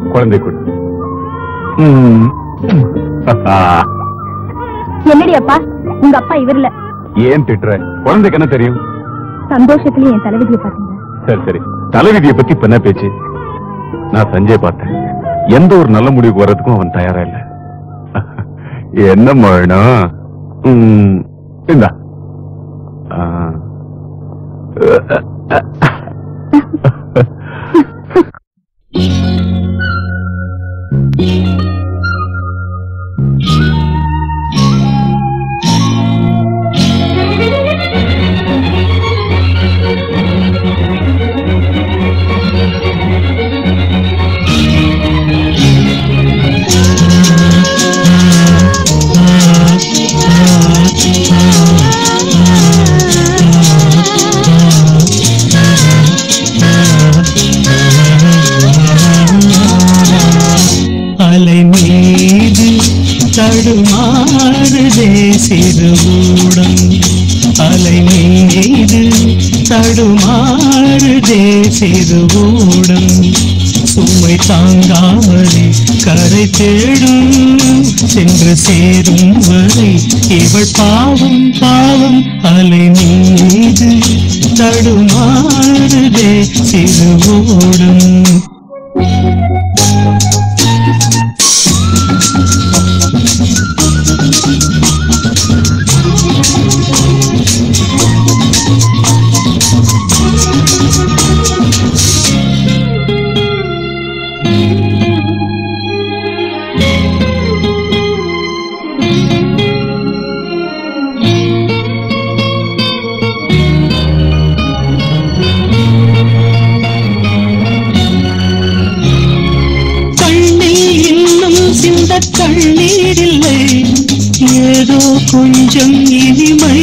குழந்தை கொடு ம். என்னடி அப்பா உங்க அப்பா இவர்ல ஏன் திட்டுற குழந்தைக்கு என்ன தெரியும் சந்தோஷத்துலயும் என் தலைவிதியை பாத்தீங்க சரி சரி தலைவிதியை பத்தி இப்ப என்ன பேச்சு நான் சஞ்சய் பார்த்தேன் எந்த ஒரு நல்ல முடிவுக்கு வர்றதுக்கும் அவன் தயாரா இல்ல என்ன வேணும் ம், இந்தா ஆ. அலை மீது தடுமாறுதே சிறுகூடம் அலை மீது தடுமாறுதே சிறுகூடம் சுமை தாங்காமலே கரை தேடும் சென்று சேரும் வரை இவள் பாவம் பாவம் அலை மீது தடுமாறுதே சிறுகூடம் கண்ணில் இன்னும் சிந்த கண்ணீரில்லை ஏதோ கொஞ்சம் இனிமை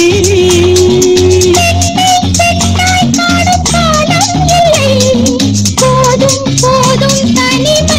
போதும் போதும் தனிமை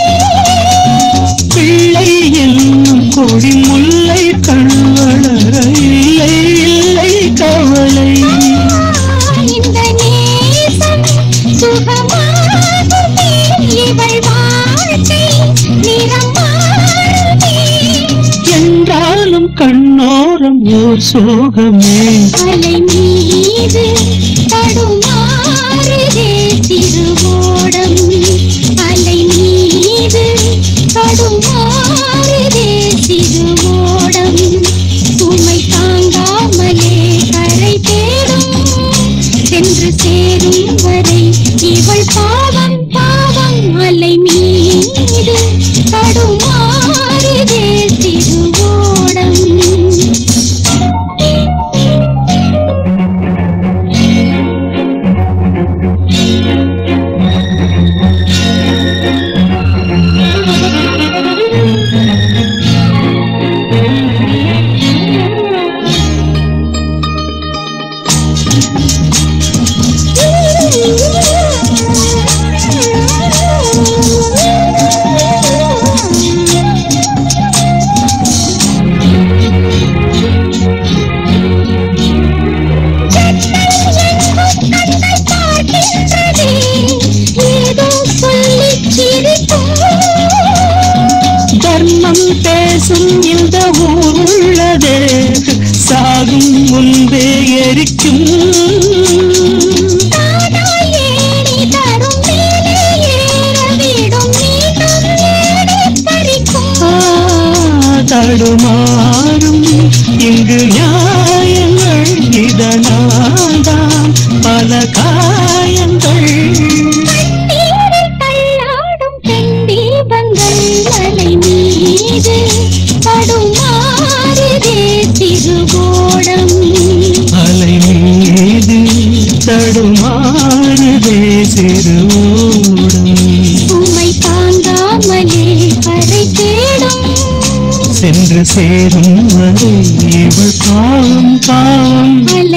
பிள்ளை என்னும் கொடி முல்லை கண்வளர இல்லை இல்லை கவலை இந்த நேசம் சுகமாகுமே இவள் வாழ்க்கை நிறம் மாறுமே என்றாலும் கண்ணோரம் ஓர் சோகமே அலை மீது தடுமாறுதே திருவோடம் அலை மீது தடுமாறுதே திருவோடம் சுமை தாங்காமலே கரை தேடும் சென்று சேரும் வரை இவள் பாவம் பாவம் அலை மீது தடுமாறுதே திருவோடம் ஏதோ சொல்லிச் சிரிக்கும் தர்மம் பேசும் இந்த ஊர் உள்ளதே சாகும் முன்பே எரிக்கும் தானாய் ஏணி தரும் மேலே ஏற விடும் மீண்டும் ஏறிப் பறிக்கும். ஆ, தடுமாறும் இங்கு நியாயங்கள் இதனால்தான் பல காயங்கள் கண்ணீரில் தள்ளாடும் பெண் தீபங்கள் மலை மீது தடுமாறுதே திருவோடம். அலை மீது தடுமாறுதே சிறுவோடம் சுமை தாங்காமலே கரை தேடும் சென்று சேரும் வரை இவள் பாவம் பாவம் அலை